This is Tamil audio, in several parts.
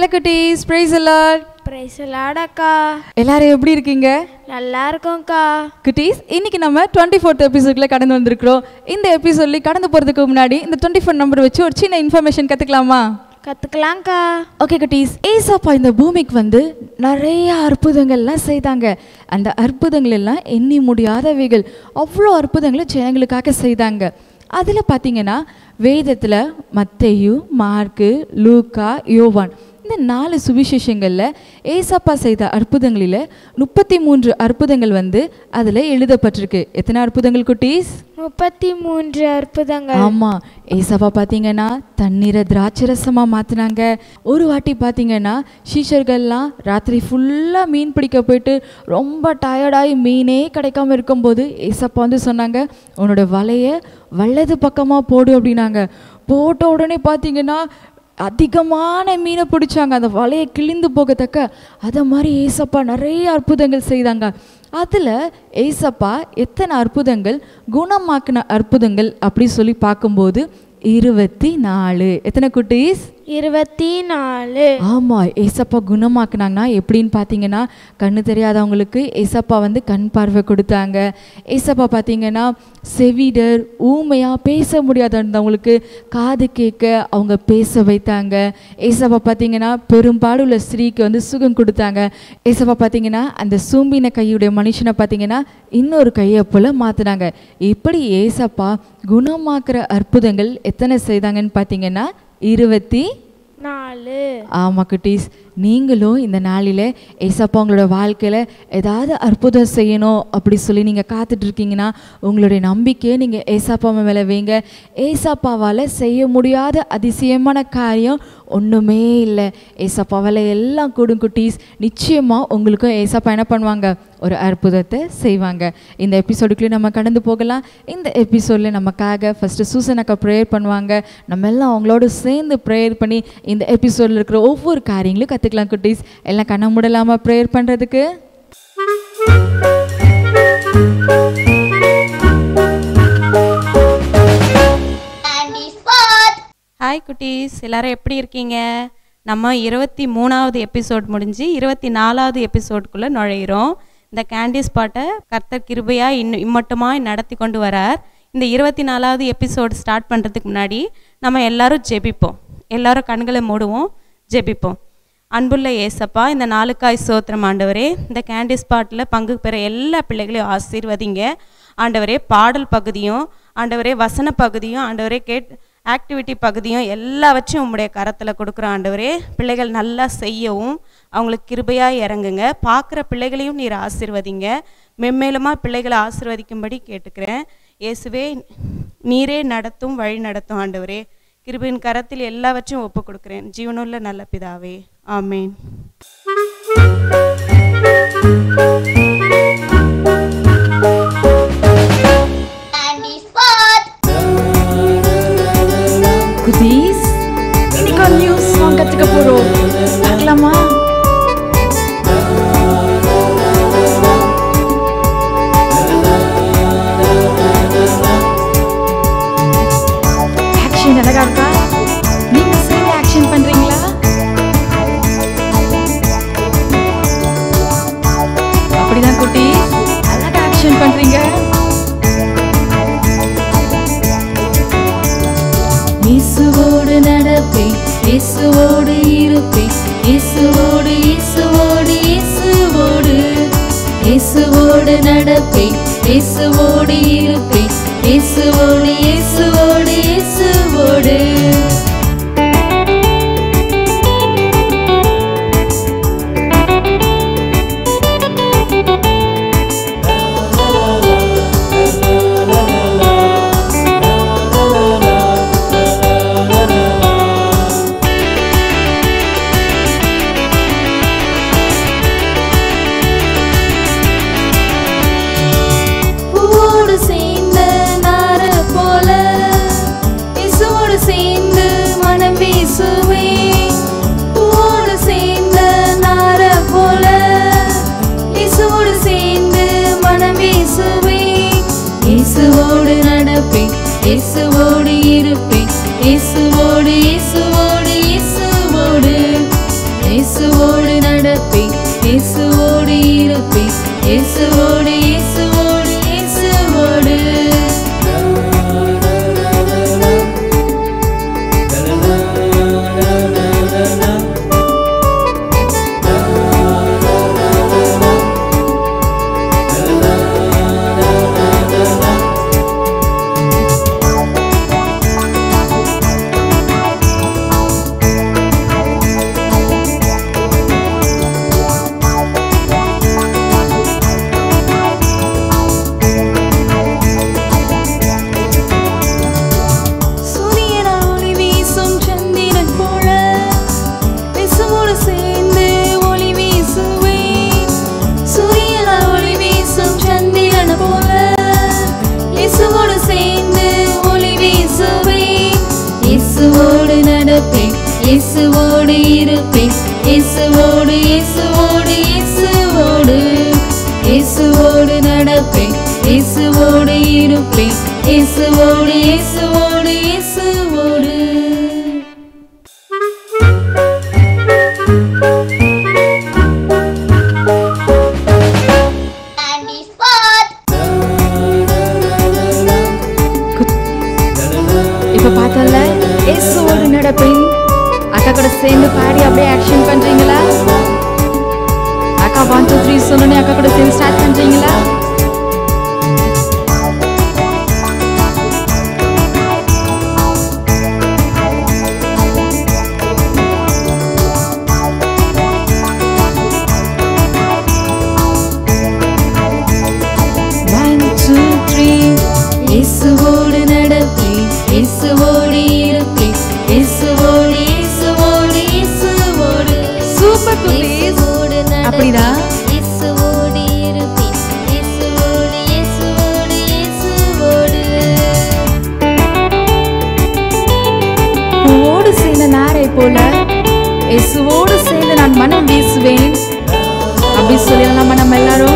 ஹலோ குட்டீஸ் பிரைஸ் அலாட் பிரைஸ் அக்கா எல்லாரும் எப்படி இருக்கீங்க நல்லா இருக்கோம்க்கா குட்டீஸ் இன்னைக்கு நம்ம டுவெண்ட்டி ஃபோர்த் எபிசோட்ல கடந்து வந்திருக்கிறோம் இந்த எபிசோட்ல கடந்து போறதுக்கு முன்னாடி இந்த டுவெண்ட்டி ஃபோர் நம்பர் வச்சு ஒரு சின்ன இன்ஃபர்மேஷன் கத்துக்கலாமா கற்றுக்கலாம்க்கா ஓகே குட்டீஸ் ஏசப்பா இந்த பூமிக்கு வந்து நிறைய அற்புதங்கள்லாம் செய்தாங்க அந்த அற்புதங்கள் எல்லாம் எண்ணி முடியாதவைகள் அவ்வளோ அற்புதங்களை ஜனங்களுக்காக செய்தாங்க அதில் பார்த்தீங்கன்னா வேதத்தில் மத்தேயு மார்க்கு லூக்கா யோவான் இந்த நாலு சுவிசேஷங்களில் ஏசப்பா செய்த அற்புதங்களில் முப்பத்தி மூன்று அற்புதங்கள் வந்து அதில் எழுதப்பட்டிருக்கு எத்தனை அற்புதங்கள் குட்டீஸ் முப்பத்தி மூன்று அற்புதங்கள் ஆமா ஏசப்பா பார்த்தீங்கன்னா தண்ணீரை திராட்சரசமாக மாற்றினாங்க ஒரு வாட்டி பார்த்தீங்கன்னா சீஷர்கள்லாம் ராத்திரி ஃபுல்லாக மீன் பிடிக்க போயிட்டு ரொம்ப டயர்டாகி மீனே கிடைக்காம இருக்கும்போது ஏசப்பா வந்து சொன்னாங்க உன்னோட வலையை வலது பக்கமாக போடு அப்படின்னாங்க போட்ட உடனே பார்த்தீங்கன்னா அதிகமான மீனை பிடிச்சாங்க அந்த வலையை கிழிந்து போகத்தக்க அதை மாதிரி ஏசப்பா நிறைய அற்புதங்கள் செய்தாங்க அதில் ஏசப்பா எத்தனை அற்புதங்கள் குணமாக்கின அற்புதங்கள் அப்படி சொல்லி பார்க்கும்போது இருபத்தி நாலு எத்தனை குட்டீஸ் இருபத்தி நாலு ஆமாம் ஏசப்பா குணமாக்குனாங்கன்னா எப்படின்னு பார்த்தீங்கன்னா கண்ணு தெரியாதவங்களுக்கு ஏசப்பா வந்து கண் பார்வை கொடுத்தாங்க ஏசப்பா பார்த்தீங்கன்னா செவிடர் ஊமையாக பேச முடியாதவங்களுக்கு காது கேட்க அவங்க பேச வைத்தாங்க ஏசப்பா பார்த்தீங்கன்னா பெரும்பாடு உள்ள ஸ்திரீக்கு வந்து சுகம் கொடுத்தாங்க ஏசப்பா பார்த்தீங்கன்னா அந்த சூம்பின கையுடைய மனுஷனை பார்த்தீங்கன்னா இன்னொரு கையை போல் மாற்றினாங்க இப்படி ஏசப்பா குணமாக்குற அற்புதங்கள் எத்தனை செய்தாங்கன்னு பார்த்தீங்கன்னா இருபத்தி நாலு ஆமாம் குட்டீஸ் நீங்களும் இந்த நாளில் ஏசப்பா உங்களோட வாழ்க்கையில் ஏதாவது அற்புதம் செய்யணும் அப்படி சொல்லி நீங்கள் காத்துட்டு இருக்கீங்கன்னா உங்களுடைய நம்பிக்கையை நீங்கள் ஏசப்பா மேலே வைங்க ஏசப்பாவால் செய்ய முடியாத அதிசயமான காரியம் ஒன்றுமே இல்லை ஏசப்பாவால் எல்லாம் கூடும் குட்டீஸ் நிச்சயமாக உங்களுக்கும் ஏசப்பா என்ன பண்ணுவாங்க ஒரு அற்புதத்தை செய்வாங்க இந்த எபிசோடுக்குள்ளே நம்ம கடந்து போகலாம் இந்த எபிசோடில் நமக்காக ஃபஸ்ட்டு சூசனாக்கா ப்ரேயர் பண்ணுவாங்க நம்ம எல்லாம் அவங்களோட சேர்ந்து ப்ரேயர் பண்ணி இந்த எபிசோடில் இருக்கிற ஒவ்வொரு காரியங்களும் கற்றுக்கலாம் குட்டீஸ் எல்லாம் கண்ண மூடலாமா ப்ரேயர் பண்ணுறதுக்கு ஹாய் குட்டீஸ் எல்லாரும் எப்படி இருக்கீங்க நம்ம இருபத்தி மூணாவது எபிசோட் முடிஞ்சு இருபத்தி நாலாவது எபிசோடுக்குள்ளே நுழையிறோம் இந்த கேண்டி ஸ்பாட்டை கர்த்தர் கிருபையா இன்னும் இம்மட்டுமாய் நடத்தி கொண்டு வரார் இந்த இருபத்தி நாலாவது எபிசோடு ஸ்டார்ட் பண்ணுறதுக்கு முன்னாடி நம்ம எல்லாரும் ஜெபிப்போம் எல்லாரும் கண்களை மூடுவோம் ஜெபிப்போம் அன்புள்ள ஏசப்பா இந்த நாளுக்காய் சோத்திரம் ஆண்டவரே இந்த கேண்டி ஸ்பாட்டில் பங்கு பெற எல்லா பிள்ளைகளையும் ஆசீர்வதிங்க ஆண்டவரே பாடல் பகுதியும் ஆண்டவரே வசன பகுதியும் ஆண்டவரே கேட் ஆக்டிவிட்டி பகுதியும் எல்லாவற்றையும் உம்முடைய கரத்தில் கொடுக்குற ஆண்டவரே பிள்ளைகள் நல்லா செய்யவும் அவங்களுக்கு கிருபையாக இறங்குங்க பார்க்குற பிள்ளைகளையும் நீர் ஆசீர்வதிங்க மென்மேலுமாக பிள்ளைகளை ஆசீர்வதிக்கும்படி கேட்டுக்கிறேன் இயேசுவே நீரே நடத்தும் வழி நடத்தும் ஆண்டவரே கிருபையின் கரத்தில் எல்லாவற்றையும் ஒப்பு கொடுக்குறேன் ஜீவனுள்ள நல்ல பிதாவே ஆமேன் குட்டீஸ் இன்னைக்கு ஒரு நியூ சாங் கற்றுக்க போகிறோம் பார்க்கலாமா ஆக்ஷன் அழகா இருக்கா நீங்க சேர்ந்து ஆக்ஷன் பண்றீங்களா அப்படிதான் குட்டி அழகா ஆக்ஷன் பண்றீங்க இயேசுவோடு நடப்பேன் இயேசுவோடு இருப்பேன் இயேசுவோடு இயேசுவோடு இயேசுவோடு இயேசுவோடு நடப்பேன் இயேசுவோடு இருப்பேன் இயேசுவோடு இயேசுவோடு இயேசுவோடு பூவோடு சேர்ந்த நார போல இயேசுவோடு சேர்ந்து மனம் வீசுவே பூவோடு சேர்ந்த நார போல இயேசுவோடு சேர்ந்து மனம் வீசுவே இயேசுவோடு நடப்பேன் இயேசுவோடு இருப்பேன் இயேசுவோடு இயேசுவோடு இயேசுவோடு இயேசுவோடு இருப்பேன் இயேசுவோடு இயேசுவோடு இயேசுவோடு சூரியனால் ஒளி வீசும் சந்திரன் போல இயேசுவோடு சேர்ந்து ஒளி வீசுவேன் சூரியனால் ஒளி வீசும் சந்திரன் போல இயேசுவோடு சேர்ந்து ஒளி வீசுவேன் இயேசுவோடு நடப்பேன் இயேசுவோடு இருப்பேன் இயேசுவோடு இயேசுவோடு இயேசுவோடு இயேசுவோடு நடப்பேன் இயேசுவோடு இருப்பேன் இயேசுவோடு இயேசுவோடு இயேசுவோடு இப்போ பார்த்தல இயேசுவோடு நடப்பேன் அக்கா கூட சேர்ந்து பாடி அப்படியே ஆக்ஷன் பண்றீங்களா அக்கா ஒன் டூ த்ரீ சொன்னோன்னே அக்கா கூட சேர்ந்து ஸ்டார்ட் பண்றீங்களா One, two, three. இயேசுவோடு நடப்பேன் இயேசுவோடு இருப்பேன் இயேசுவோடு இயேசுவோடு இயேசுவோடு சூப்பர் குட்டீஸ் இயேசுவோடு நடப்பேன் அப்படிதா? இயேசுவோடு இருப்பேன் இயேசுவோடு இயேசுவோடு இயேசுவோடு பூவோடு சேர்ந்த நாரை போல இயேசுவோடு சேர்ந்து நான் மனம் வீசுவேன் அப்படி சொல்லலாமா நம்ம எல்லாரும்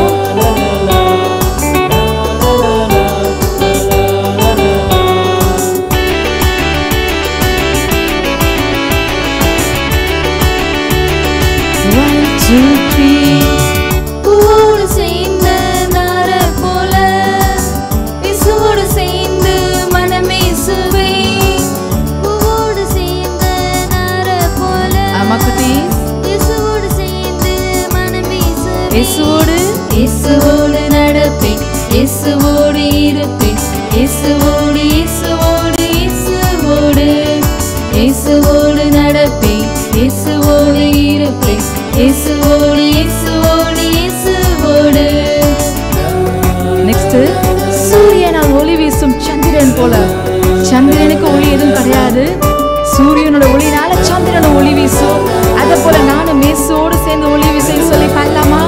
One, two, three. பூவோடு சேர்ந்த நாரை போல இயேசுவோடு சேர்ந்து மனம் வீசுவேன். பூவோடு சேர்ந்த நாரை போல ஆமா குட்டீஸ் இயேசுவோடு சேர்ந்து மனம் வீசுவேன். இயேசுவோடு இயேசுவோடு நடப்பேன் இயேசுவோடு இருப்பேன் இயேசுவோடு இயேசுவோடு இயேசுவோடு இயேசுவோடு நடப்பேன் இயேசுவோடு இருப்பேன் இயேசுவோடு இயேசுவோடு இயேசுவோடு நெக்ஸ்ட் சூரியனால் ஒளி வீசும் சந்திரன் போல சந்திரனுக்கு ஒளி எதுவும் கிடையாது சூரியனோட ஒளினால சந்திரனோட ஒளி வீசும் அதே போல நானும் மேசோடு சேர்ந்து ஒளி வீசுன்னு சொல்லி பண்ணலாமா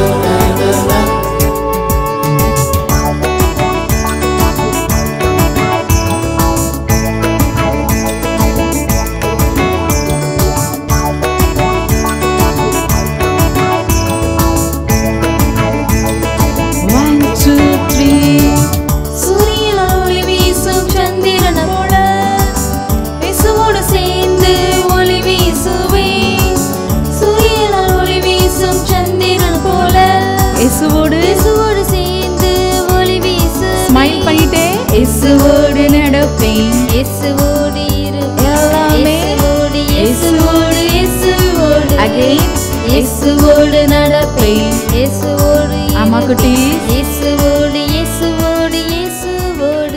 One, two, three. சூரியனால் ஒளி வீசும் சந்திரன் போல இயேசுவோடு சேர்ந்து ஒளி வீசுவேன். சூரியனால் ஒளி வீசும் சந்திரன் போல இயேசுவோடு இயேசுவோடு சேர்ந்து ஒளி வீசு ஸ்மைல் பண்ணிட்டே இயேசுவோடு நடப்பேன் இயேசுவோடு இருப்பேன் எல்லாமே இயேசுவோடு இயேசுவோடு இயேசுவோடு Again. இயேசுவோடு நடப்பேன் இயேசுவோடு ஆமா இருப்பேன். குட்டீஸ் இயேசுவோடு இயேசுவோடு இயேசுவோடு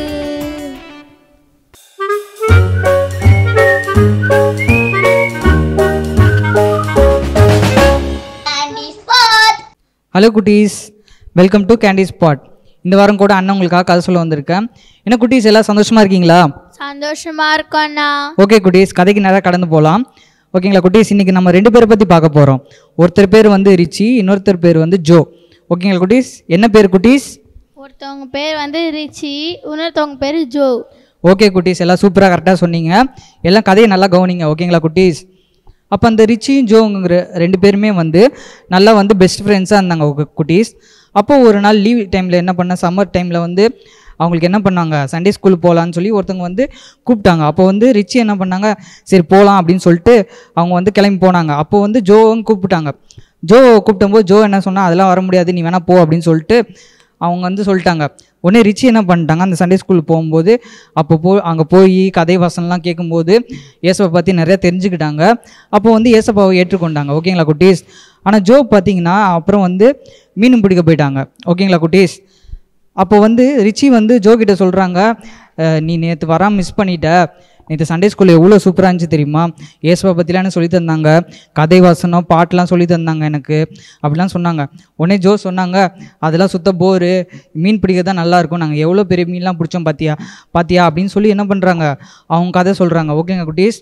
ஹலோ குட்டீஸ் வெல்கம் டு கேண்டி ஸ்பாட் இந்த வாரம் கூட அண்ணன் உங்களுக்காக கதை சொல்ல வந்திருக்கேன் என்ன குட்டீஸ் எல்லாம் சந்தோஷமா இருக்கீங்களா சந்தோஷமா இருக்கோண்ணா ஓகே குட்டீஸ் கதைக்கு நேராக கடந்து போகலாம் ஓகேங்களா குட்டீஸ் இன்னைக்கு நம்ம ரெண்டு பேரை பற்றி பார்க்க போகிறோம் ஒருத்தர் பேர் வந்து ரிச்சி இன்னொருத்தர் பேர் வந்து ஜோ ஓகேங்களா குட்டீஸ் என்ன பேர் குட்டீஸ் ஒருத்தவங்க பேர் வந்து ரிச்சி இன்னொருத்தவங்க பேர் ஜோ ஓகே குட்டீஸ் எல்லாம் சூப்பராக கரெக்டாக சொன்னீங்க எல்லாம் கதையை நல்லா கவனிங்க ஓகேங்களா குட்டீஸ் அப்போ அந்த ரிச்சியும் ஜோங்கிற ரெண்டு பேருமே வந்து நல்லா வந்து பெஸ்ட் ஃப்ரெண்ட்ஸாக இருந்தாங்க கு- குட்டீஸ் அப்போ ஒரு நாள் லீவ் டைமில் என்ன பண்ண சம்மர் டைமில் வந்து அவங்களுக்கு என்ன பண்ணாங்க சண்டே ஸ்கூல் போகலான்னு சொல்லி ஒருத்தவங்க வந்து கூப்பிட்டாங்க அப்போ வந்து ரிச்சி என்ன பண்ணாங்க சரி போகலாம் அப்படின்னு சொல்லிட்டு அவங்க வந்து கிளம்பி போனாங்க அப்போ வந்து ஜோவும் கூப்பிட்டாங்க ஜோ கூப்பிட்டம்போது ஜோ என்ன சொன்னா அதெல்லாம் வர முடியாது நீ வேணா போ அப்படின்னு சொல்லிட்டு அவங்க வந்து சொல்லிட்டாங்க உடனே ரிச்சி என்ன பண்ணிட்டாங்க அந்த சண்டே ஸ்கூல் போகும்போது அப்போ போ அங்கே போய் கதை வசனம்லாம் கேட்கும்போது ஏசப்பை பற்றி நிறைய தெரிஞ்சுக்கிட்டாங்க அப்போ வந்து ஏசப்பாவை ஏற்றுக்கொண்டாங்க ஓகேங்களா குட்டீஸ் ஆனால் ஜோ பார்த்தீங்கன்னா அப்புறம் வந்து மீன் பிடிக்க போயிட்டாங்க ஓகேங்களா குட்டீஸ் அப்போ வந்து ரிச்சி வந்து ஜோ கிட்ட சொல்கிறாங்க நீ நேற்று வராமல் மிஸ் பண்ணிட்ட நேற்று சண்டே ஸ்கூலில் எவ்வளோ சூப்பராக இருந்துச்சு தெரியுமா ஏசுவா பற்றிலாம் சொல்லி தந்தாங்க கதை வாசனம் பாட்டெலாம் சொல்லி தந்தாங்க எனக்கு அப்படிலாம் சொன்னாங்க உடனே ஜோ சொன்னாங்க அதெல்லாம் சுத்த போரு மீன் பிடிக்க தான் நல்லா இருக்கும் நாங்கள் எவ்வளோ பெரிய மீன்லாம் பிடிச்சோம் பாத்தியா பாத்தியா அப்படின்னு சொல்லி என்ன பண்ணுறாங்க அவங்க கதை சொல்கிறாங்க ஓகேங்க குட்டீஸ்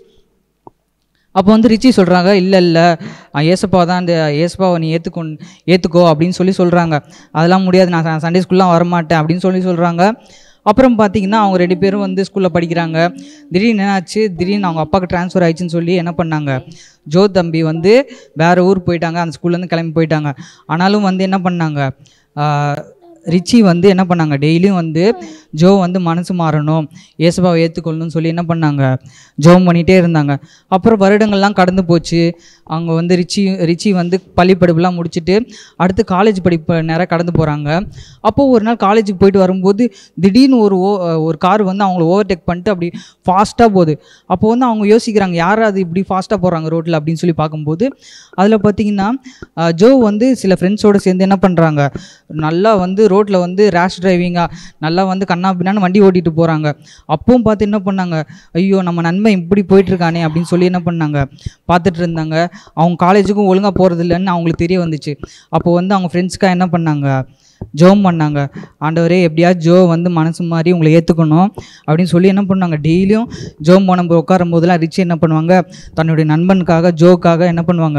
அப்போ வந்து ரிச்சி சொல்கிறாங்க இல்லை இல்லை ஏசப்பா தான் அந்த ஏசப்பாவை நீ ஏற்றுக்கொண் ஏற்றுக்கோ அப்படின்னு சொல்லி சொல்கிறாங்க அதெல்லாம் முடியாது நான் சண்டே ஸ்கூல்லாம் வரமாட்டேன் அப்படின்னு சொல்லி சொல்கிறாங்க அப்புறம் பார்த்தீங்கன்னா அவங்க ரெண்டு பேரும் வந்து ஸ்கூலில் படிக்கிறாங்க திடீர்னு என்னாச்சு திடீர்னு அவங்க அப்பாவுக்கு ட்ரான்ஸ்ஃபர் ஆயிடுச்சுன்னு சொல்லி என்ன பண்ணாங்க ஜோ தம்பி வந்து வேறு ஊர் போயிட்டாங்க அந்த ஸ்கூல்லேருந்து கிளம்பி போயிட்டாங்க ஆனாலும் வந்து என்ன பண்ணாங்க ஆஹ், ரிச்சி வந்து என்ன பண்ணாங்க டெய்லியும் வந்து ஜோ வந்து மனசு மாறணும் இயேசுபாவை ஏற்றுக்கொள்ளணும்னு சொல்லி என்ன பண்ணாங்க ஜோம் பண்ணிகிட்டே இருந்தாங்க அப்புறம் வருடங்கள்லாம் கடந்து போச்சு அவங்க வந்து ரிச்சி ரிச்சி வந்து பள்ளி படிப்புலாம் முடிச்சுட்டு அடுத்து காலேஜ் படிப்பு நேரம் கடந்து போகிறாங்க அப்போது ஒரு நாள் காலேஜுக்கு போயிட்டு வரும்போது திடீர்னு ஒரு ஓ ஒரு கார் வந்து அவங்கள ஓவர்டேக் பண்ணிட்டு அப்படி ஃபாஸ்ட்டாக போகுது அப்போ வந்து அவங்க யோசிக்கிறாங்க யார் அது இப்படி ஃபாஸ்ட்டாக போகிறாங்க ரோட்டில் அப்படின்னு சொல்லி பார்க்கும்போது அதில் பார்த்தீங்கன்னா அஹ், ஜோ வந்து சில ஃப்ரெண்ட்ஸோடு சேர்ந்து என்ன பண்ணுறாங்க நல்லா வந்து ரோட்டில் வந்து ரேஷ் டிரைவிங்காக நல்லா வந்து கண்ணா பின்னான்னு வண்டி ஓட்டிட்டு போகிறாங்க அப்பவும் பார்த்து என்ன பண்ணாங்க ஐயோ நம்ம நன்மை இப்படி போயிட்டுருக்கானே அப்படின்னு சொல்லி என்ன பண்ணாங்க பார்த்துட்டு இருந்தாங்க அவங்க காலேஜுக்கும் ஒழுங்காக போகிறது இல்லைன்னு அவங்களுக்கு தெரிய வந்துச்சு அப்போ வந்து அவங்க ஃப்ரெண்ட்ஸ்க்காக என்ன பண்ணாங்க ஜோம் பண்ணாங்க ஆண்டவரே எப்படியாவது ஜோ வந்து மனசு மாதிரி உங்களை ஏற்றுக்கணும் அப்படின்னு சொல்லி என்ன பண்ணாங்க டெய்லியும் ஜோம் பண்ண உட்காரும் போதெல்லாம் ரிச்சி என்ன பண்ணுவாங்க தன்னுடைய நண்பனுக்காக ஜோக்காக என்ன பண்ணுவாங்க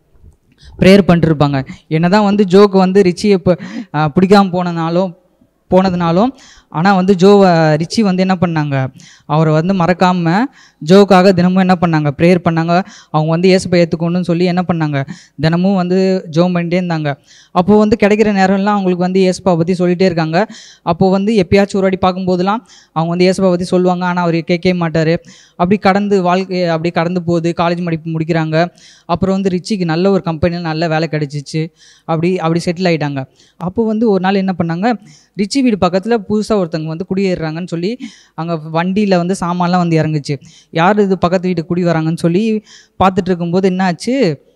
ப்ரேயர் பண்ணிட்டுருப்பாங்க என்னதான் வந்து ஜோக்கு வந்து ரிச்சியை இப்போ பிடிக்காம போனனாலும் போனதுனாலும் ஆனால் வந்து ஜோ ரிச்சி வந்து என்ன பண்ணாங்க அவரை வந்து மறக்காமல் ஜோக்காக தினமும் என்ன பண்ணாங்க ப்ரேயர் பண்ணாங்க அவங்க வந்து ஏசப்பை ஏற்றுக்கணும்னு சொல்லி என்ன பண்ணாங்க தினமும் வந்து ஜோ பண்ணிட்டே இருந்தாங்க அப்போது வந்து கிடைக்கிற நேரம்லாம் அவங்களுக்கு வந்து ஏசப்பா பற்றி சொல்லிகிட்டே இருக்காங்க அப்போது வந்து எப்பயாச்சும் ஒரு வாட்டி பார்க்கும்போதெல்லாம் அவங்க வந்து ஏசப்பா பற்றி சொல்லுவாங்க ஆனால் அவர் கேட்கவே மாட்டார் அப்படி கடந்து வாழ்க்கை அப்படி கடந்து போகுது காலேஜ் படிப்பு முடிக்கிறாங்க அப்புறம் வந்து ரிச்சிக்கு நல்ல ஒரு கம்பெனியில் நல்ல வேலை கிடைச்சிச்சு அப்படி அப்படி செட்டில் ஆகிட்டாங்க அப்போ வந்து ஒரு நாள் என்ன பண்ணாங்க ரிச்சி வீடு பக்கத்தில் புதுசாக ஒருத்தவங்க வந்து குடியேறுறாங்கன்னு சொல்லி அங்கே வண்டியில் வந்து சாமான்லாம் வந்து இறங்குச்சு யார் இது பக்கத்து வீட்டுக்கு குடி வராங்கன்னு சொல்லி பார்த்துட்டு இருக்கும்போது என்ன ஆச்சு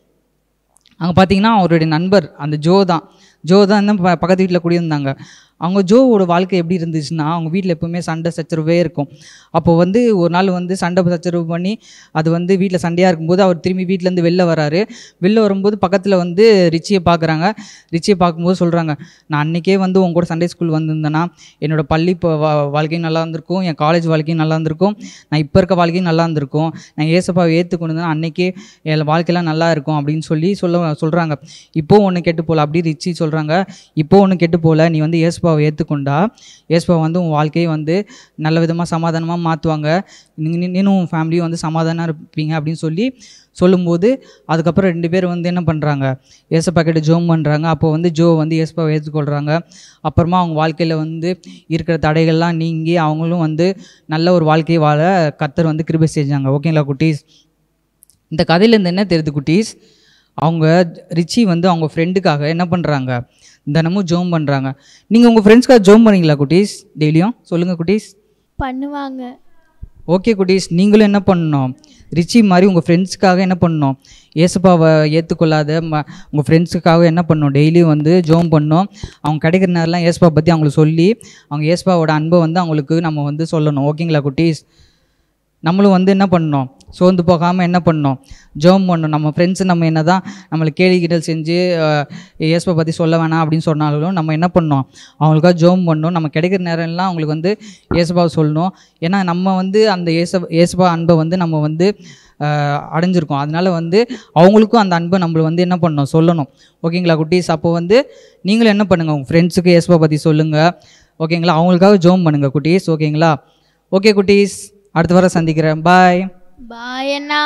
அங்கே பார்த்தீங்கன்னா அவருடைய நண்பர் அந்த ஜோ தான் ஜோ தான் தான் ப- பக்கத்து வீட்டில் குடியிருந்தாங்க அவங்க ஜோவோட வாழ்க்கை எப்படி இருந்துச்சுன்னா அவங்க வீட்டில் எப்பவுமே சண்டை சச்சரவே இருக்கும் அப்போ வந்து ஒரு நாள் வந்து சண்டை சச்சரவு பண்ணி அது வந்து வீட்டில் சண்டையாக இருக்கும்போது அவர் திரும்பி வீட்டிலேருந்து வெளில வராரு வெளில வரும்போது பக்கத்தில் வந்து ரிச்சியை பார்க்குறாங்க ரிச்சியை பார்க்கும்போது சொல்கிறாங்க நான் அன்றைக்கே வந்து உங்க கூட சண்டே ஸ்கூல் வந்திருந்தேன்னா என்னோட பள்ளி இப்போ வா வாழ்க்கையும் நல்லா இருந்திருக்கும் என் காலேஜ் வாழ்க்கையும் நல்லா இருந்திருக்கும் நான் இப்போ இருக்க வாழ்க்கையும் நல்லா இருந்திருக்கும் நான் ஏசப்பாவை ஏற்றுக்கொண்டு தான் அன்றைக்கே என் வாழ்க்கையெல்லாம் நல்லா இருக்கும் அப்படின்னு சொல்லி சொல்ல சொல்கிறாங்க இப்போ ஒன்று கெட்டு போகல அப்படி ரிச்சி சொல்கிறாங்க இப்போ ஒன்றும் கெட்டு போகல நீ வந்து ஏசுபாவை ஏற்றுக்கொண்டா ஏசுபா வந்து உன் வாழ்க்கையை வந்து நல்ல விதமாக சமாதானமாக மாற்றுவாங்க நீனும் உன் ஃபேமிலியும் வந்து சமாதானம் இருப்பீங்க அப்படின்னு சொல்லி சொல்லும்போது அதுக்கப்புறம் ரெண்டு பேர் வந்து என்ன பண்ணுறாங்க ஏசப்பா கிட்ட ஜோம் பண்ணுறாங்க அப்போ வந்து ஜோ வந்து ஏசப்பாவை ஏற்றுக்கொள்கிறாங்க அப்புறமா அவங்க வாழ்க்கையில் வந்து இருக்கிற தடைகள்லாம் நீங்கி அவங்களும் வந்து நல்ல ஒரு வாழ்க்கையை வாழ கர்த்தர் வந்து கிருபை செஞ்சாங்க ஓகேங்களா குட்டீஸ் இந்த கதையிலேருந்து என்ன தெரியுது குட்டீஸ் அவங்க ரிச்சி வந்து அவங்க ஃப்ரெண்டுக்காக என்ன பண்ணுறாங்க தினமும் ஜோம் பண்ணுறாங்க நீங்கள் உங்கள் ஃப்ரெண்ட்ஸ்க்காக ஜோம் பண்ணீங்களா குட்டீஸ் டெய்லியும் சொல்லுங்கள் குட்டீஸ் பண்ணுவாங்க ஓகே குட்டீஸ் நீங்களும் என்ன பண்ணணும் ரிச்சி மாதிரி உங்கள் ஃப்ரெண்ட்ஸுக்காக என்ன பண்ணணும் ஏசப்பாவை ஏற்றுக்கொள்ளாத ம உங்கள் ஃப்ரெண்ட்ஸுக்காக என்ன பண்ணணும் டெய்லியும் வந்து ஜோம் பண்ணணும் அவங்க கிடைக்கிற நேரம்லாம் ஏசப்பா பற்றி அவங்களுக்கு சொல்லி அவங்க ஏசப்பாவோட அன்பை வந்து அவங்களுக்கு நம்ம வந்து சொல்லணும் ஓகேங்களா குட்டீஸ் நம்மளும் வந்து என்ன பண்ணணும் சோர்ந்து போகாமல் என்ன பண்ணணும் ஜோம் பண்ணணும் நம்ம ஃப்ரெண்ட்ஸு நம்ம என்ன தான் நம்மளை கேலி கிண்டல் செஞ்சு ஏசப்பா பற்றி சொல்ல வேணாம் அப்படின்னு சொன்னாலும் நம்ம என்ன பண்ணணும் அவங்களுக்காக ஜோம் பண்ணணும் நம்ம கிடைக்கிற நேரம்லாம் அவங்களுக்கு வந்து ஏசப்பாவை சொல்லணும் ஏன்னா நம்ம வந்து அந்த ஏச ஏசப்பா அன்பை வந்து நம்ம வந்து அஹ், அடைஞ்சிருக்கோம் அதனால வந்து அவங்களுக்கும் அந்த அன்பை நம்மள வந்து என்ன பண்ணணும் சொல்லணும் ஓகேங்களா குட்டீஸ் அப்போ வந்து நீங்களும் என்ன பண்ணுங்கள் உங்கள் ஃப்ரெண்ட்ஸுக்கு ஏசப்பா பற்றி சொல்லுங்கள் ஓகேங்களா அவங்களுக்காக ஜோம் பண்ணுங்கள் குட்டீஸ் ஓகேங்களா ஓகே குட்டீஸ் அடுத்த வாரம் சந்திக்கிறேன் பாய் பாய் அண்ணா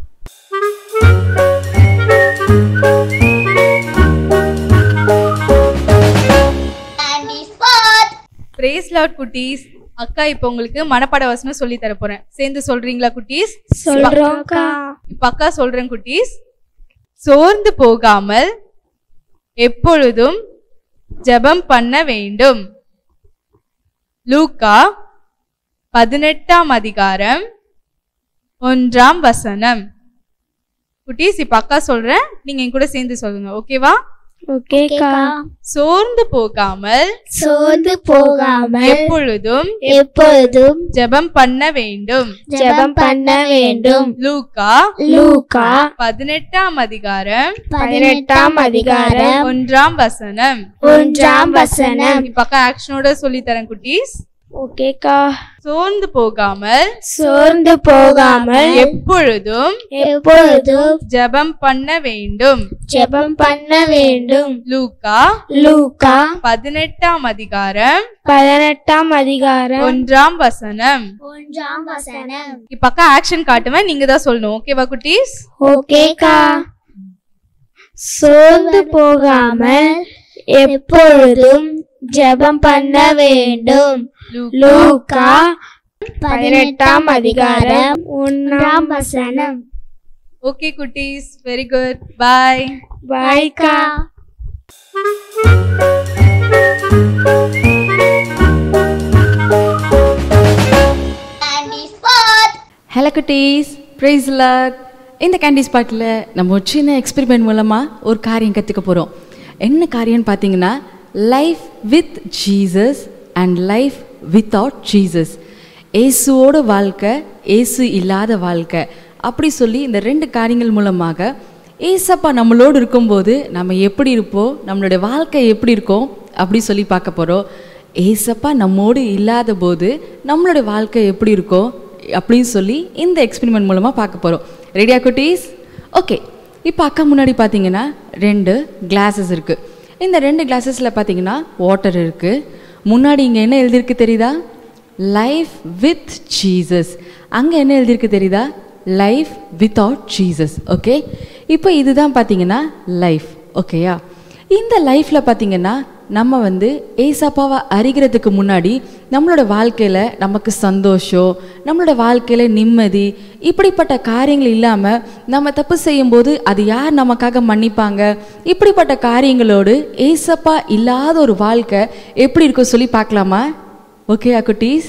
பிரேஸ் லாட் குட்டீஸ் அக்கா இப்போ உங்களுக்கு மனப்பாட வசனம் சொல்லி தர போறேன் சேர்ந்து சொல்றீங்களா குட்டீஸ் சொல்றோம்க்கா இப்ப அக்கா சொல்றேன் குட்டீஸ் சோர்ந்து போகாமல் எப்பொழுதும் ஜெபம் பண்ண வேண்டும் லூக்கா பதினெட்டாம் அதிகாரம் ஒன்றாம் வசனம் குட்டீஸ் இப்ப அக்கா சொல்றேன் நீங்க என் கூட சேர்ந்து சொல்லுங்க ஓகேவா ஓகேக்கா சோர்ந்து போகாமல் சோர்ந்து போகாமல் எப்பொழுதும் எப்பொழுதும் ஜெபம் பண்ண வேண்டும் ஜெபம் பண்ண வேண்டும் லூக்கா லூக்கா பதினெட்டாம் அதிகாரம் பதினெட்டாம் அதிகாரம் ஒன்றாம் வசனம் ஒன்றாம் வசனம் இப்ப அக்கா ஆக்ஷனோட சொல்லி தரேன் குட்டீஸ் ஓகேக்கா சோர்ந்து போகாமல் சோர்ந்து போகாமல் எப்பொழுதும் எப்பொழுதும் ஜெபம் பண்ண வேண்டும் ஜெபம் பண்ண வேண்டும் லூக்கா லூக்கா பதினெட்டாம் அதிகாரம் பதினெட்டாம் அதிகாரம் ஒன்றாம் வசனம் ஒன்றாம் வசனம் இப்ப அக்கா ஆக்ஷன் காட்டுவேன் நீங்க தான் சொல்லணும் ஓகேவா குட்டீஸ் ஓகேக்கா சோர்ந்து போகாமல் எப்பொழுதும் ஜெபம் பண்ண வேண்டும் லூக்கா பதினெட்டாம் அதிகாரம் ஒன்றாம் வசனம் ஓகே குட்டீஸ் வெரி குட் பாய் பாய்க்கா ஹலோ குட்டீஸ் ப்ரைஸ் லாட் இந்த கேண்டி ஸ்பாட்டில் நம்ம ஒரு சின்ன எக்ஸ்பெரிமெண்ட் மூலமாக ஒரு காரியம் கற்றுக்க போகிறோம் என்ன காரியம்னு பார்த்தீங்கன்னா life with Jesus and life without Jesus ஏசுவோட வாழ்க்கை ஏசு இல்லாத வாழ்க்கை அப்படி சொல்லி இந்த ரெண்டு காரியங்கள் மூலமாக ஏசப்பா நம்மளோடு இருக்கும்போது நம்ம எப்படி இருப்போம் நம்மளுடைய வாழ்க்கை எப்படி இருக்கும் அப்படி சொல்லி பார்க்க போகிறோம் ஏசப்பா நம்மோடு இல்லாத போது நம்மளுடைய வாழ்க்கை எப்படி இருக்கும் அப்படின்னு சொல்லி இந்த எக்ஸ்பெரிமெண்ட் மூலமாக பார்க்க போகிறோம் ரெடியா குட்டீஸ் ஓகே இப்போ அக்கா முன்னாடி பார்த்தீங்கன்னா ரெண்டு கிளாஸஸ் இருக்குது இந்த ரெண்டு கிளாஸஸில் பார்த்தீங்கன்னா வாட்டர் இருக்குது முன்னாடி இங்கே என்ன எழுதியிருக்கு தெரியுதா லைஃப் வித் ஜீசஸ் அங்கே என்ன எழுதியிருக்கு தெரியுதா லைஃப் வித்தவுட் ஜீசஸ் ஓகே இப்போ இதுதான் பார்த்தீங்கன்னா லைஃப் ஓகேயா இந்த லைஃப்பில் பார்த்தீங்கன்னா நம்ம வந்து ஏசப்பாவை அறிகிறதுக்கு முன்னாடி நம்மளோட வாழ்க்கையில் நமக்கு சந்தோஷம் நம்மளோட வாழ்க்கையில் நிம்மதி இப்படிப்பட்ட காரியங்கள் இல்லாமல் நம்ம தப்பு செய்யும்போது அது யார் நமக்காக மன்னிப்பாங்க இப்படிப்பட்ட காரியங்களோடு ஏசப்பா இல்லாத ஒரு வாழ்க்கை எப்படி இருக்கும் சொல்லி பார்க்கலாமா ஓகேயா குட்டீஸ்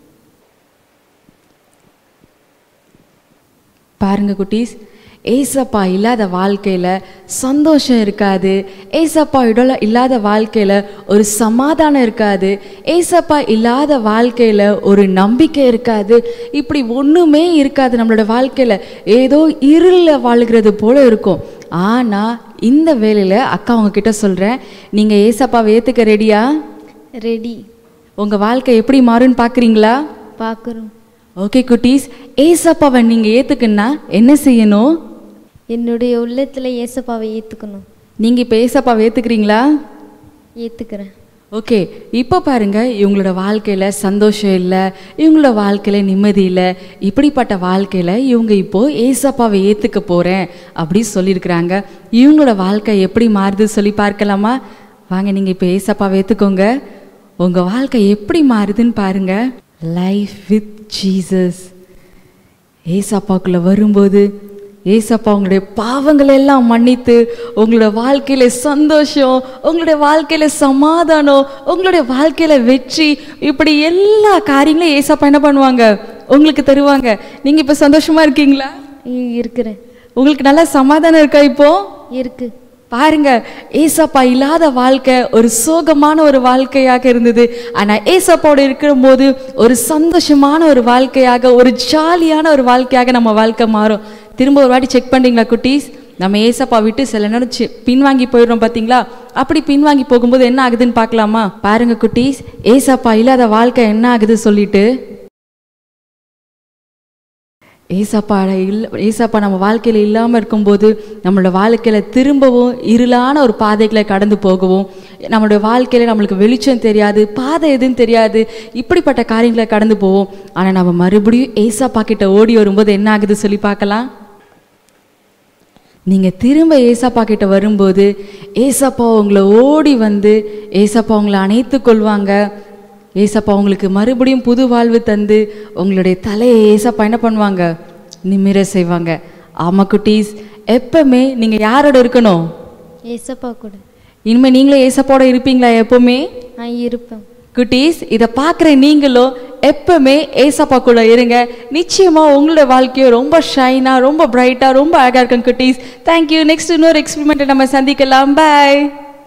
பாருங்க குட்டீஸ் ஏசப்பா இல்லாத வாழ்க்கையில் சந்தோஷம் இருக்காது ஏசப்பா இடல இல்லாத வாழ்க்கையில் ஒரு சமாதானம் இருக்காது ஏசப்பா இல்லாத வாழ்க்கையில் ஒரு நம்பிக்கை இருக்காது இப்படி ஒன்றுமே இருக்காது நம்மளோட வாழ்க்கையில் ஏதோ இருளில் வாழ்கிறது போல இருக்கும் ஆனால் இந்த வேலையில் அக்கா உங்ககிட்ட சொல்கிறேன் நீங்கள் ஏசப்பாவை ஏற்றுக்க ரெடியா ரெடி உங்கள் வாழ்க்கை எப்படி மாறும்னு பார்க்குறீங்களா பார்க்குறோம் ஓகே குட்டீஸ் ஏசப்பாவை நீங்கள் ஏற்றுக்குன்னா என்ன செய்யணும் என்னுடைய உள்ளத்தில் ஏசப்பாவை ஏற்றுக்கணும் நீங்கள் இப்போ ஏசப்பாவை ஏற்றுக்கிறீங்களா ஏற்றுக்கிறேன் ஓகே இப்போ பாருங்க இவங்களோட வாழ்க்கையில் சந்தோஷம் இல்லை இவங்களோட வாழ்க்கையில் நிம்மதி இல்லை இப்படிப்பட்ட வாழ்க்கையில் இவங்க இப்போ ஏசப்பாவை ஏற்றுக்க போகிறேன் அப்படி சொல்லியிருக்கிறாங்க இவங்களோட வாழ்க்கை எப்படி மாறுது சொல்லி பார்க்கலாமா வாங்க நீங்கள் இப்போ ஏசப்பாவை ஏற்றுக்கோங்க உங்கள் வாழ்க்கை எப்படி மாறுதுன்னு பாருங்க லைஃப் வித் ஜீசஸ் ஏசப்பாக்குள்ளே வரும்போது ஏசப்பா உங்களுடைய பாவங்களை எல்லாம் மன்னித்து உங்களோட வாழ்க்கையில சந்தோஷம் உங்களுடைய வாழ்க்கையில சமாதானம் உங்களுடைய வாழ்க்கையில வெற்றி இப்படி எல்லா காரியங்களும் ஏசப்பா என்ன பண்ணுவாங்க உங்களுக்கு தருவாங்க நீங்க இப்ப சந்தோஷமா இருக்கீங்களா இ- இருக்கிறேன் உங்களுக்கு நல்லா சமாதானம் இருக்கா இப்போ இருக்கு பாருங்க ஏசப்பா இல்லாத வாழ்க்கை ஒரு சோகமான ஒரு வாழ்க்கையாக இருந்தது ஆனா ஏசப்பாவோட இருக்கிற போது ஒரு சந்தோஷமான ஒரு வாழ்க்கையாக ஒரு ஜாலியான ஒரு வாழ்க்கையாக நம்ம வாழ்க்கை மாறும் திரும்ப ஒரு வாட்டி செக் பண்றீங்களா குட்டீஸ் நம்ம ஏசப்பா விட்டு சில நேரம் சி- பின்வாங்கி போயிடுறோம் பாத்தீங்களா அப்படி பின்வாங்கி போகும்போது என்ன ஆகுதுன்னு பார்க்கலாமா பாருங்க குட்டீஸ் ஏசப்பா இல்லாத வாழ்க்கை என்ன ஆகுது சொல்லிட்டு ஏசப்பா இல்ல ஏசப்பா நம்ம வாழ்க்கையில் இல்லாமல் இருக்கும்போது நம்மளோட வாழ்க்கையில் திரும்பவும் இருளான ஒரு பாதைகளை கடந்து போகவும் நம்மளோட வாழ்க்கையில் நம்மளுக்கு வெளிச்சம் தெரியாது பாதை எதுன்னு தெரியாது இப்படிப்பட்ட காரியங்களை கடந்து போவோம் ஆனால் நம்ம மறுபடியும் ஏசப்பா கிட்ட ஓடி வரும்போது என்ன ஆகுது சொல்லி பார்க்கலாம் நீங்கள் திரும்ப ஏசப்பா கிட்ட வரும்போது ஏசப்பா உங்களை ஓடி வந்து ஏசப்பா உங்களை அணைத்து கொள்வாங்க ஏசப்பா உங்களுக்கு மறுபடியும் புது வாழ்வு தந்து உங்களுடைய தலையை ஏசப்பா என்ன பண்ணுவாங்க நிமிர செய்வாங்க ஆமா குட்டீஸ் எப்பவுமே நீங்கள் யாரோட இருக்கணும் ஏசப்பா கூட இனிமேல் நீங்களே ஏசப்போட இருப்பீங்களா எப்பவுமே நான் இருப்பேன் குட்டீஸ் இதை பார்க்குற நீங்களும் எப்பவுமே ஏசப்பா கூட இருங்க நிச்சயமா உங்களோட வாழ்க்கையும் ரொம்ப ஷைனா ரொம்ப பிரைட்டா ரொம்ப அழகா இருக்கும் குட்டீஸ் தேங்க்யூ நெக்ஸ்ட் இன்னொரு எக்ஸ்பெரிமெண்ட்டை நம்ம சந்திக்கலாம் பாய்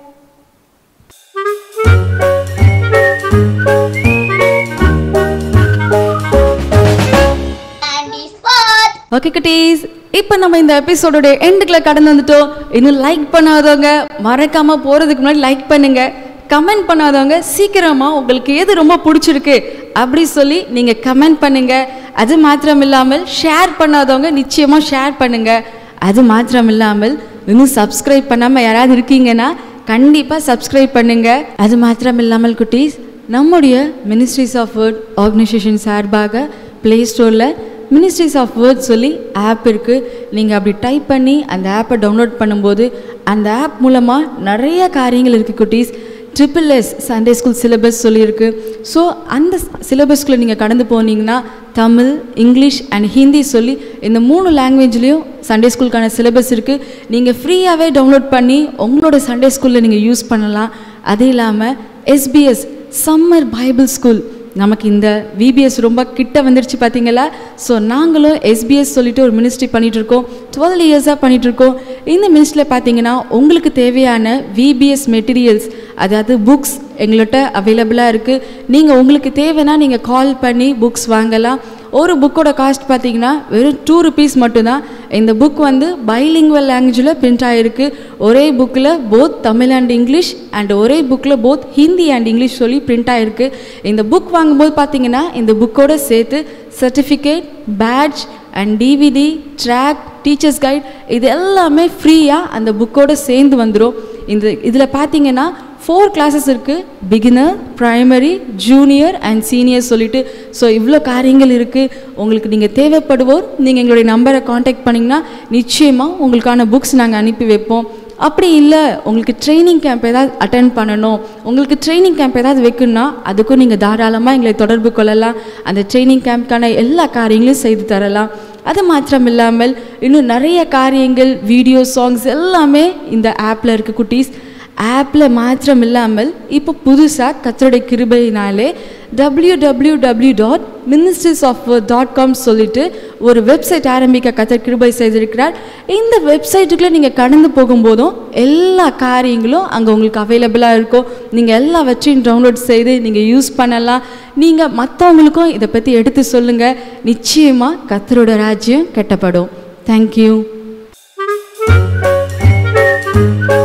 ஓகே குட்டீஸ் இப்போ நம்ம இந்த எபிசோடோட எண்டுக்குள்ள கடந்து வந்துட்டோம் இன்னும் லைக் பண்ணாதவங்க மறக்காம போறதுக்கு முன்னாடி லைக் பண்ணுங்க கமெண்ட் பண்ணாதவங்க சீக்கிரமா உங்களுக்கு எது ரொம்ப பிடிச்சிருக்கு அப்படி சொல்லி நீங்க கமெண்ட் பண்ணுங்க அது மாத்திரம் இல்லாமல் ஷேர் பண்ணாதவங்க நிச்சயமா ஷேர் பண்ணுங்க அது மாத்திரம் இல்லாமல் இன்னும் சப்ஸ்கிரைப் பண்ணாம யாராவது இருக்கீங்கன்னா கண்டிப்பா சப்ஸ்கிரைப் பண்ணுங்க அது மாத்திரம் இல்லாமல் குட்டீஸ் நம்முடைய மினிஸ்ட்ரிஸ் ஆஃப் வேர்ட் ஆர்கனைசேஷன் சார்பாக ப்ளே ஸ்டோரில் மினிஸ்ட்ரிஸ் ஆஃப் வேர்ட் சொல்லி ஆப் இருக்குது நீங்கள் அப்படி டைப் பண்ணி அந்த ஆப்பை டவுன்லோட் பண்ணும்போது அந்த ஆப் மூலமாக நிறைய காரியங்கள் இருக்குது குட்டீஸ் triple S Sunday school syllabus சொல்லியிருக்கு ஸோ அந்த சிலபஸ்குள்ளே நீங்கள் கடந்து போனீங்கன்னா தமிழ் இங்கிலீஷ் அண்ட் ஹிந்தி சொல்லி இந்த மூணு லாங்குவேஜ்லேயும் சண்டே ஸ்கூலுக்கான சிலபஸ் இருக்குது நீங்கள் ஃப்ரீயாகவே டவுன்லோட் பண்ணி உங்களோட சண்டே ஸ்கூலில் நீங்கள் யூஸ் பண்ணலாம் அது இல்லாமல் எஸ்பிஎஸ் சம்மர் பைபிள் ஸ்கூல் நமக்கு இந்த விபிஎஸ் ரொம்ப கிட்ட வந்துருச்சு பார்த்தீங்களா ஸோ நாங்களும் எஸ்பிஎஸ் சொல்லிட்டு ஒரு மினிஸ்ட்ரி பண்ணிட்டு இருக்கோம் டுவெல் இயர்ஸாக பண்ணிட்டு இருக்கோம் இந்த மினிஸ்ட்ரியில் பார்த்தீங்கன்னா உங்களுக்கு தேவையான விபிஎஸ் மெட்டீரியல்ஸ் அதாவது புக்ஸ் எங்கள்கிட்ட அவைலபிளாக இருக்குது நீங்கள் உங்களுக்கு தேவைன்னா நீங்கள் கால் பண்ணி புக்ஸ் வாங்கலாம் ஒரு புக்கோட காஸ்ட் பார்த்தீங்கன்னா வெறும் டூ ருபீஸ் மட்டும்தான் இந்த புக் வந்து பைலிங்குவல் லாங்குவேஜில் பிரிண்ட் ஆகிருக்கு ஒரே புக்கில் both Tamil and English and ஒரே புக்கில் போத் ஹிந்தி அண்ட் இங்கிலீஷ் சொல்லி பிரிண்ட் ஆகிருக்கு இந்த புக் வாங்கும்போது பார்த்தீங்கன்னா இந்த புக்கோட சேர்த்து certificate badge and DVD track teachers guide இது எல்லாமே ஃப்ரீயாக அந்த புக்கோட சேர்ந்து வந்துடும் இந்த இதில் பார்த்தீங்கன்னா ஃபோர் கிளாஸஸ் இருக்குது beginner primary junior and senior சொல்லிட்டு ஸோ இவ்வளோ காரியங்கள் இருக்குது உங்களுக்கு நீங்கள் தேவைப்படுவோர் நீங்கள் எங்களுடைய நம்பரை காண்டாக்ட் பண்ணிங்கன்னா நிச்சயமாக உங்களுக்கான புக்ஸ் நாங்கள் அனுப்பி வைப்போம் அப்படி இல்லை உங்களுக்கு ட்ரைனிங் கேம்ப் ஏதாவது அட்டன் பண்ணணும் உங்களுக்கு ட்ரைனிங் கேம்ப் ஏதாவது வைக்கணும்னா அதுக்கும் நீங்கள் தாராளமாக எங்களை தொடர்பு கொள்ளலாம் அந்த ட்ரைனிங் கேம்ப்க்கான எல்லா காரியங்களையும் செய்து தரலாம் அது மாத்திரம் இல்லாமல் இன்னும் நிறைய காரியங்கள் வீடியோ சாங்ஸ் எல்லாமே இந்த ஆப்பில் இருக்குது குட்டீஸ் ஆப்பில் மாத்திரம் இல்லாமல் இப்போ புதுசாக கத்தருடைய கிருபையினாலே W W W dot ministries of dot com சொல்லிட்டு ஒரு வெப்சைட் ஆரம்பிக்க கத்தர் கிருபை செய்திருக்கிறார் இந்த வெப்சைட்டுக்குள்ளே நீங்கள் கடந்து போகும்போதும் எல்லா காரியங்களும் அங்கே உங்களுக்கு அவைலபிளாக இருக்கும் நீங்கள் எல்லாவற்றையும் டவுன்லோட் செய்து நீங்கள் யூஸ் பண்ணலாம் நீங்கள் மற்றவங்களுக்கும் இதை பற்றி எடுத்து சொல்லுங்கள் நிச்சயமாக கத்தரோட ராஜ்யம் கெட்டப்படும் தேங்க்யூ